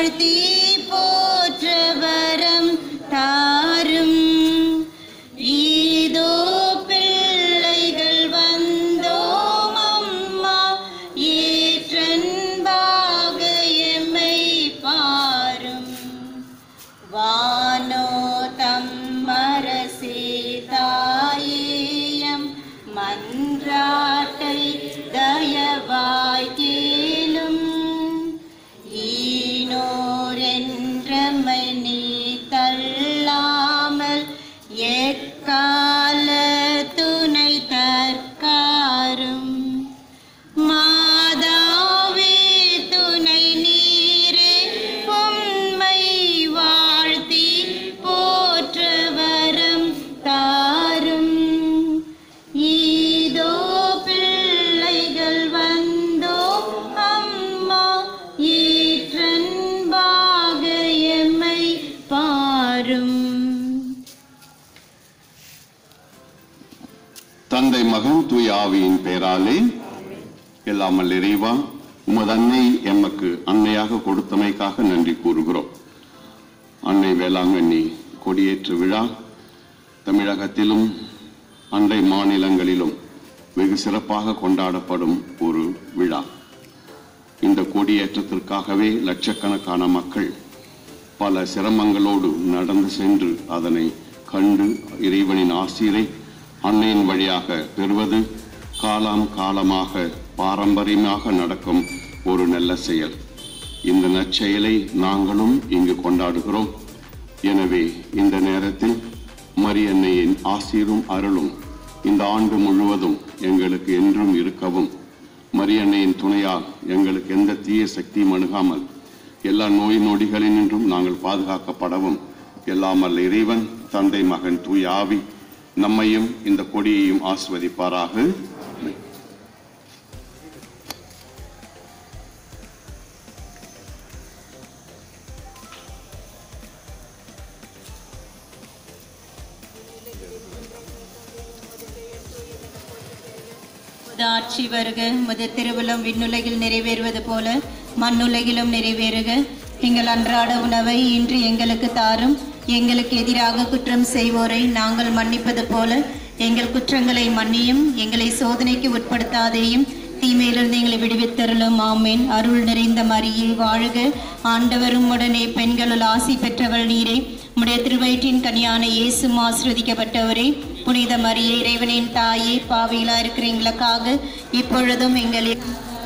வாழ்த்தி போற்ற வரம் தாரும் ஈதோ பிள்ளைகள் வந்தோம் அம்மா ஏற்றன்பாக எம்மை பாரும் வானோ தம்மரசே தாயேயம் மன்றாட்டை தயவாய் கேளும் ஈனோரென்றமை நீ தள்ளாமல் எக்கால துணை தற்காரும் மாதாவே துணை நீரே உம்மை வாழ்த்தி போற்ற வரம் தாரும் ஈதோ பிள்ளைகள் வந்தோ அம்மா ஏற்றன்பாக எம்மை பாரும் தந்தை மகன் தூய ஆவியின் பெயராலே எல்லாமல் இறைவா உமது அன்னை எமக்கு அன்னையாக கொடுத்தமைக்காக நன்றி கூறுகிறோம் அன்னை வேளாங்கண்ணி கொடியேற்று விழா தமிழகத்திலும் அண்டை மாநிலங்களிலும் வெகு சிறப்பாக கொண்டாடப்படும் ஒரு விழா இந்த கொடியேற்றத்திற்காகவே லட்சக்கணக்கான மக்கள் பல சிரமங்களோடு நடந்து சென்று அதனை கண்டு இறைவனின் ஆசிரை அன்னையின் வழியாக பெறுவது காலம் காலமாக பாரம்பரியமாக நடக்கும் ஒரு நல்ல செயல் இந்த நற்செயலை நாங்களும் இங்கு கொண்டாடுகிறோம் எனவே இந்த நேரத்தில் மரியன்னையின் ஆசீரும் அருளும் இந்த ஆண்டு முழுவதும் எங்களுக்கு என்றும் இருக்கவும் மரியன்னையின் துணையால் எங்களுக்கு எந்த தீய சக்தியும் அணுகாமல் எல்லா நோய் நொடிகளினின்றும் நாங்கள் பாதுகாக்கப்படவும் எல்லாமல் இறைவன் தந்தை மகன் தூய ஆவி நம்மையும் இந்த கொடியையும் ஆஸ்வதிப்பாராக உமது ஆட்சி வருக உமது திருவிழம் விண்ணுலகில் நிறைவேறுவது போல மண்ணுலகிலும் நிறைவேறுக எங்கள் அன்றாட உணவை இன்று எங்களுக்கு தாரும் எங்களுக்கு எதிராக குற்றம் செய்வோரை நாங்கள் மன்னிப்பது போல எங்கள் குற்றங்களை மன்னியும் எங்களை சோதனைக்கு உட்படுத்தாதேயும் தீமையிலிருந்து எங்களை விடுவித்தருளும் ஆமேன் அருள் நிறைந்த மரியே வாழுக ஆண்டவரும் உடனே பெண்களுள் ஆசி பெற்றவள் நீரே உம்முடைய திருவயிற்றின் கனியான இயேசு ஆசிரதிக்கப்பட்டவரே புனித மரியே இறைவனின் தாயே பாவிகளா இருக்கிற எங்களுக்காக இப்பொழுதும் எங்களில்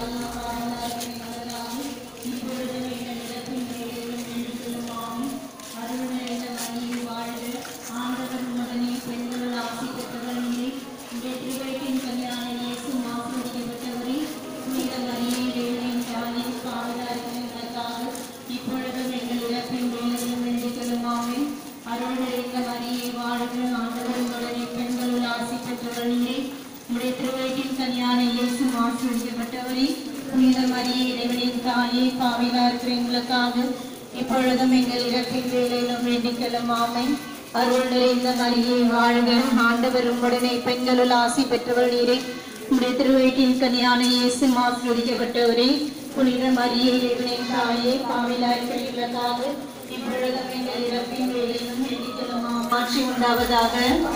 இப்பொழுதும் எங்கள் இறப்பின் வேலையும் வேண்டிக்கொள்ளும் ஆமென். அருள் நிறைந்த மரியே வாழ்க ஆண்டவர் உடனே பெண்களுள் ஆசி பெற்றவள் நீரே உடைய திருவயிற்றின் கனியான இயேசு ஆசீர்வதிக்கப்பட்டவரே புனித மரியே இறைவனின் தாயே பாவிலா இருக்கிற எங்களுக்காக இப்பொழுதும் எங்கள் இறப்பின் வேலையிலும் வேண்டிக்கொள்ளும் ஆமென். அருள் நிறைந்த மரியே வாழ்க ஆண்டவர் உடனே பெண்களுள் ஆசி பெற்றவள் நீரே உடைய திருவயிற்றின் கனியான இயேசு ஆசீர்வதிக்கப்பட்டவரே புனித மரியே இறைவனின் தாயே பாவிலா இருக்கிற எங்களுக்காக இப்பொழுதும் எங்கள் இறப்பின் வேலையிலும் வேண்டிக்கொள்ளும் ஆமென். ஆட்சி உண்டாவதாக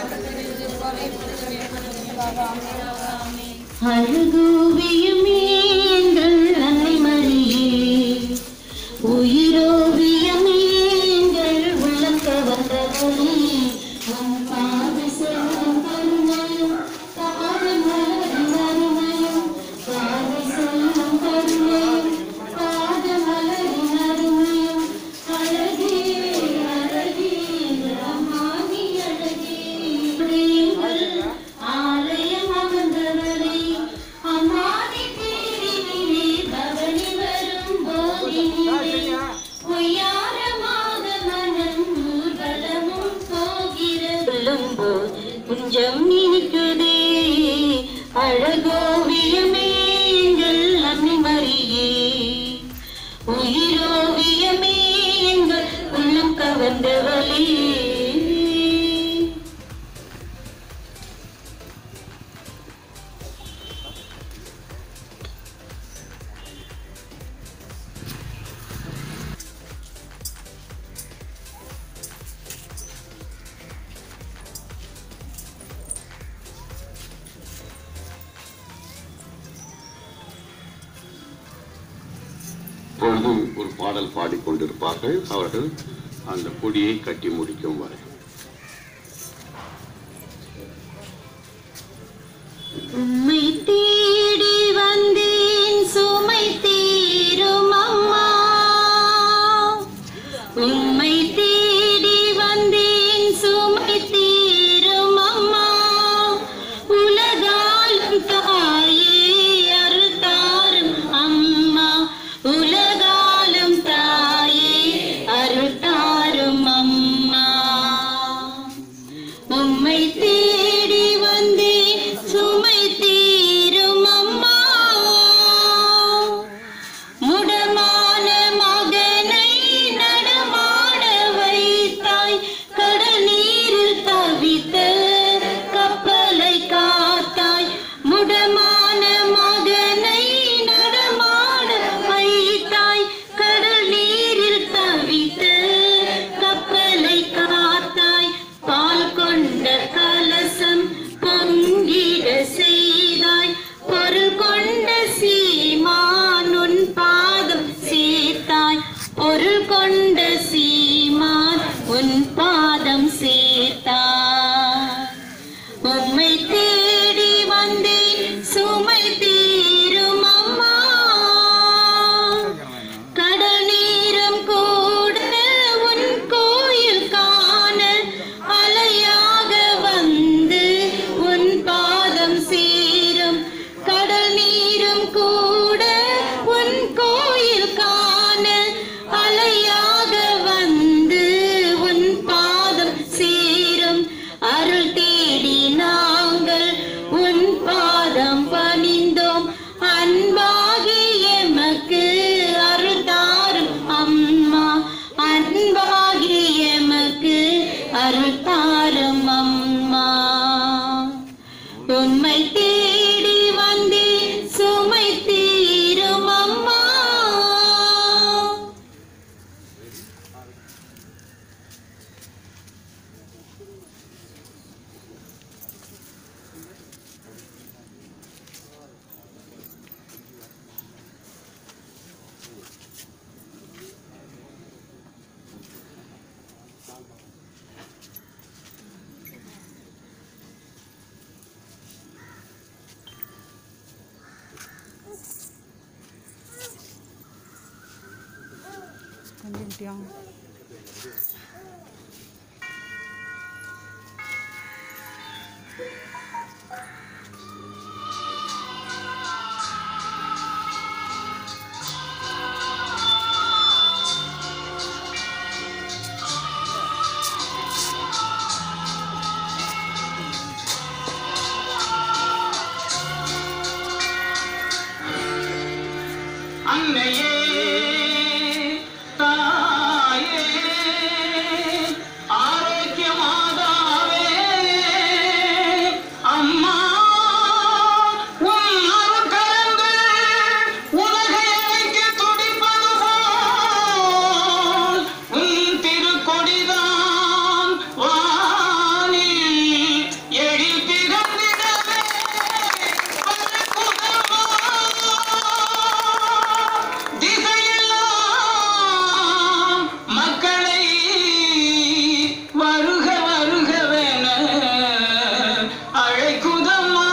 அழகோவியமே எங்கள் அன்னை மரியே உயிரோவியமே எங்கள் உள்ளம் கவர்ந்தவளே உன் பாத செல்லும் கருணையும் பாதமலரின் அருமையும் பாத செல்லும் கருணையும் பாதமலரின் அருமையும் அழகே அழகே அம்மானி அழகே எங்கள் ஆலயம் அமர்ந்தவளே அம்மானி தேரினிலே பவனி வரும் போதினிலே பொய்யா இப்பொழுது ஒரு பாடல் பாடிக்கொண்டிருப்பார்கள் அவர்கள் அந்த கொடியை கட்டி முடிக்கும் வரை உம்மை தேடி வந்தேன் சுமை தீரும் அம்மா உம்மை தேடி வந்தேன் சுமை தீரும் அம்மா உலகாலும் தாயே அருள்தாரும் அம்மா உலகாலும் தாயே அருள்தாரும் அம்மா உம்மை தேடி வந்தேன் சுமை தீரும் அம்மா முடமான மகனை நடமாட வைத்தாய் கடல் நீரில் தவித்த கப்பலை காத்தாய் முடமான மகனை நடமாட வைத்தாய் கடல் நீரில் தவித்த கப்பலை காத்தாய் பால் கொண்ட கலசம் பொங்கிட செய்தாய் பொருள் கொண்ட சீமான் உன் பாதம் சேர்த்தாய் பொருள் கொண்ட சீமான் உன் பாதம் சேர்த்தாய் உம்மை தேடி வந்தேன் சுமை தீரும் அம்மா கடல் நீரம் கூட உன் கோயில் காண அலையாக வந்து உன் பாதம் சேரும் கடல் நீரும் கூட உன் கோயில் காண அலையாக வந்து உன் பாதம் சேரும் அருள் தேடி நாங்கள் உன் பாதம் பணிந்தோம் அன்பாகி எமக்கு அருள் தாரும் அம்மா அன்பாகி எமக்கு அருள் தாரும் அம்மா உம்மை தேடி வந்தேன் சுமை தீரும் அம்மா கொஞ்சம் இப்படியா அன்னையே தாயே ஆரோக்கிய மாதாவே அம்மா உன் அருட்கரங்கள் உலகை அழைக்க துடிப்பது போல் உன் திருக்கொடிதான் வானில் எழில் திகழ்ந்திடவே திசையெல்லாம் மக்களை வருக வருகவென அழைக்குதம்மா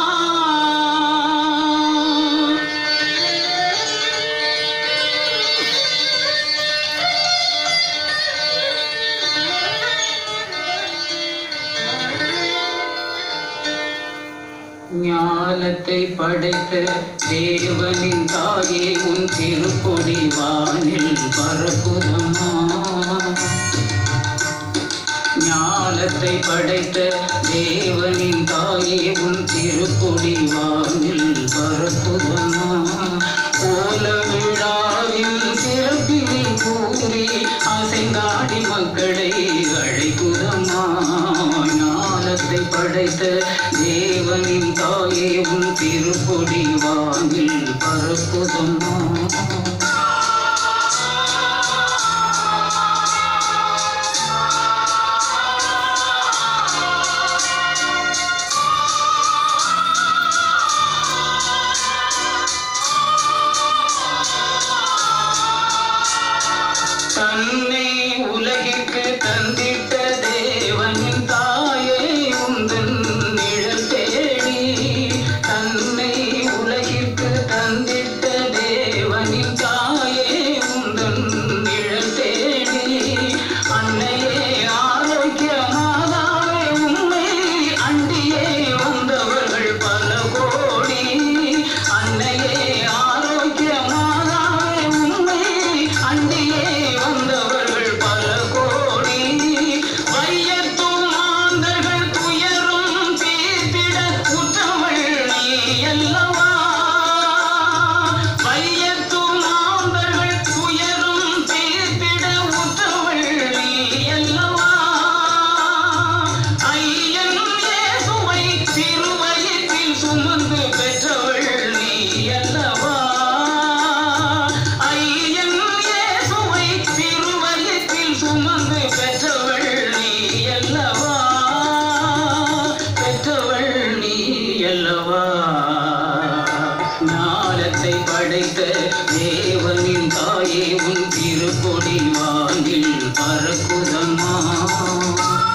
ஞானத்தை படைத்த தேவனின் தாயே உன் திருப்பொடி வானில் பரப்புதம்மா ஞானத்தை படைத்த தேவனின் தாயே உன் திருப்பொடி வானில் பரப்புதம்மா கோல விழாவின் சிறப்பினை கூறி அசைந்தாடி மக்களை அழைக்குதம்மா ஞானத்தை படைத்த தேவனின் தாயே உன் திருப்பொடி வானில் பரப்புதம்மா தன்னை உலகிற்கு தந்திட்ட தேவனின் தாயே உந்தன் நிழல் தேடி தன்னை உலகிற்கு தந்திட்ட தேவனின் தாயே உந்தன் நிழல் தேடி அன்னையே ஆரோக்கியமாதாவே உண்மை அண்டியே வந்தவர்கள் பல கோடி அன்னையே ஆரோக்கியமாதாவே உண்மை அண்டியே வந்தவர்கள் பல கோடி வையத்து மாந்தர்கள் துயரும் தீர்த்திட உற்றவள் நீ அல்லவா வையத்து மாந்தர்கள் துயரும் தீர்த்திட உற்றவள் நீ அல்லவா ஐயன் இயேசுவை திருவயிற்றில் சுமந்து பெற்றவள் நீ அல்லவா ஐயன் இயேசுவை திருவயிற்றில் சுமந்து பெற்றவள் நீ அல்லவா பெற்றவள் நீ அல்லவா ஞானத்தை படைத்த தேவனின் தாயே உன் திருக்கொடி வானில் பறக்குதம்மா